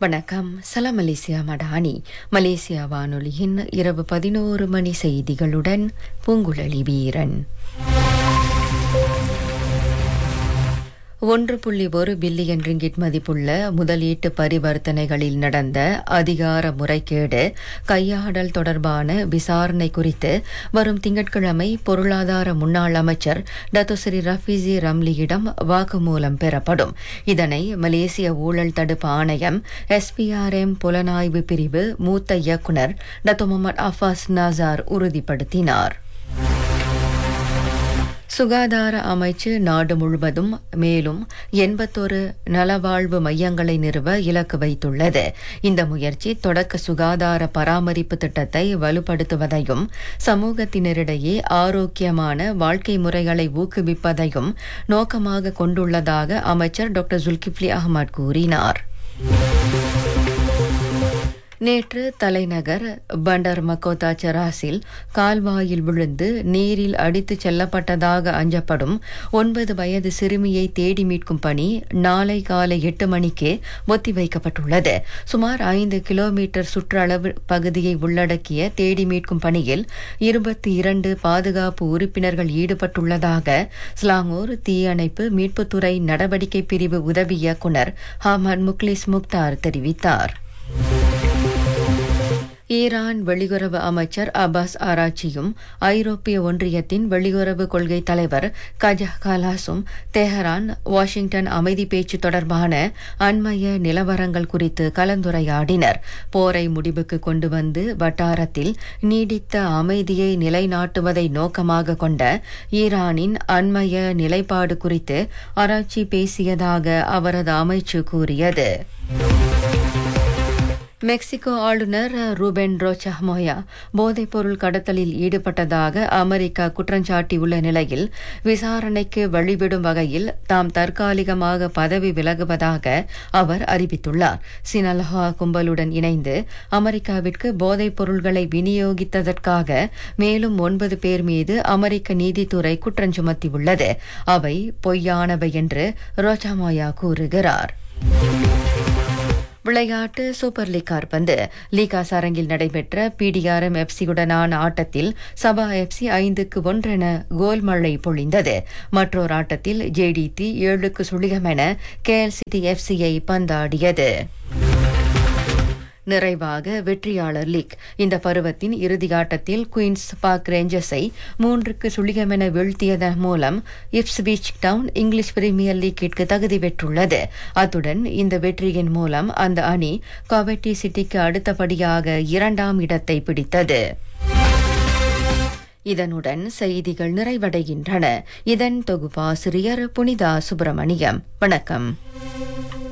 வணக்கம் சலாம் Malaysia Madani Malaysia வானொலியின் இரவு பதினோரு மணி செய்திகளுடன் பூங்குழலி வீரன் ஒன்று புள்ளி ஒரு பில்லியன் ரிங்கிட் மதிப்புள்ள முதலீட்டு பரிவர்த்தனைகளில் நடந்த அதிகார முறைகேடு கையாடல் தொடர்பான விசாரணை குறித்து வரும் திங்கட்கிழமை பொருளாதார முன்னாள் அமைச்சர் டத்தோஸ்ரீ ரஃபீசி ரம்லியிடம் வாக்குமூலம் பெறப்படும் இதனை மலேசிய ஊழல் தடுப்பு ஆணையம் எஸ்பிஆர்எம் புலனாய்வு பிரிவு மூத்த இயக்குநர் டத்தோ முகமது அஃபாஸ் நாசார் உறுதிப்படுத்தினார் சுகாதார அமைச்சு நாடு முழுவதும் மேலும் எண்பத்தொரு நலவாழ்வு மையங்களை நிறுவ இலக்கு வைத்துள்ளது இந்த முயற்சி தொடக்க சுகாதார பராமரிப்பு திட்டத்தை வலுப்படுத்துவதையும் சமூகத்தினரிடையே ஆரோக்கியமான வாழ்க்கை முறைகளை ஊக்குவிப்பதையும் நோக்கமாக கொண்டுள்ளதாக அமைச்சர் டாக்டர் ஜுல்கிப்லி அகமது கூறினார் நேற்று தலைநகர் பண்டர் மக்கோத்தா செராசில் கால்வாயில் விழுந்து நீரில் அடித்துச் செல்லப்பட்டதாக அஞ்சப்படும் ஒன்பது வயது சிறுமியை தேடி மீட்கும் பணி நாளை காலை எட்டு மணிக்கு ஒத்திவைக்கப்பட்டுள்ளது சுமார் ஐந்து கிலோமீட்டர் சுற்றளவு பகுதியை உள்ளடக்கிய தேடி மீட்கும் பணியில் இருபத்தி இரண்டு பாதுகாப்பு உறுப்பினர்கள் ஈடுபட்டுள்ளதாக ஸ்லாங்கூர் தீயணைப்பு மீட்புத்துறை நடவடிக்கை பிரிவு உதவி இயக்குநர் ஹமத் முக்லிஸ் முக்தார் தெரிவித்தார் ஈரான் வெளியுறவு அமைச்சர் அப்பாஸ் ஆராச்சியும் ஐரோப்பிய ஒன்றியத்தின் வெளியுறவு கொள்கை தலைவர் கஜா கலாசும் தெஹரான் வாஷிங்டன் அமைதி பேச்சு தொடர்பான அண்மைய நிலவரங்கள் குறித்து கலந்துரையாடினர் போரை முடிவுக்கு கொண்டு வந்து வட்டாரத்தில் நீடித்த அமைதியை நிலைநாட்டுவதை நோக்கமாக கொண்ட ஈரானின் அண்மைய நிலைப்பாடு குறித்து ஆராய்ச்சி பேசியதாக அவரது அமைச்சு கூறியது மெக்சிகோ ஆளுநர் ரூபென் ரோச்சா மோயா போதைப்பொருள் கடத்தலில் ஈடுபட்டதாக அமெரிக்கா குற்றஞ்சாட்டியுள்ள நிலையில் விசாரணைக்கு வழிவிடும் வகையில் தாம் தற்காலிகமாக பதவி விலகுவதாக அவர் அறிவித்துள்ளார் சினல்ஹா கும்பலுடன் இணைந்து அமெரிக்காவிற்கு போதைப் பொருள்களை விநியோகித்ததற்காக மேலும் ஒன்பது பேர் மீது அமெரிக்க நீதித்துறை குற்றஞ்சுமத்தியுள்ளது அவை பொய்யானவை என்று ரோச்சாமோயா கூறுகிறார் விளையாட்டு சூப்பர் லீக் கார்பந்து லீகாஸ் அரங்கில் நடைபெற்ற பிடிஆர்எம் எஃப்சியுடனான ஆட்டத்தில் சபா எஃப்சி ஐந்துக்கு ஒன்றென கோல் மழை பொழிந்தது மற்றொரு ஆட்டத்தில் ஜேடிடி ஏழுக்கு சுழிகமென கேஎல் சிட்டி எஃப்சியை பந்தாடியது நிறைவாக வெற்றியாளர் லீக் இந்த பருவத்தின் இறுதி ஆட்டத்தில் குயின்ஸ் பார்க் ரேஞ்சர்ஸை மூன்றுக்கு சுழிகமென வீழ்த்தியதன் மூலம் இப்ஸ்விச் டவுன் இங்கிலீஷ் பிரீமியர் லீக்கிற்கு தகுதி பெற்றுள்ளது அத்துடன் இந்த வெற்றியின் மூலம் அந்த அணி கவெட்டி சிட்டிக்கு அடுத்தபடியாக இரண்டாம் இடத்தை பிடித்தது இதனுடன் செய்திகள் நிறைவடைகின்றன இதன் தொகுப்பாசிரியர் புனிதா சுப்பிரமணியம் வணக்கம்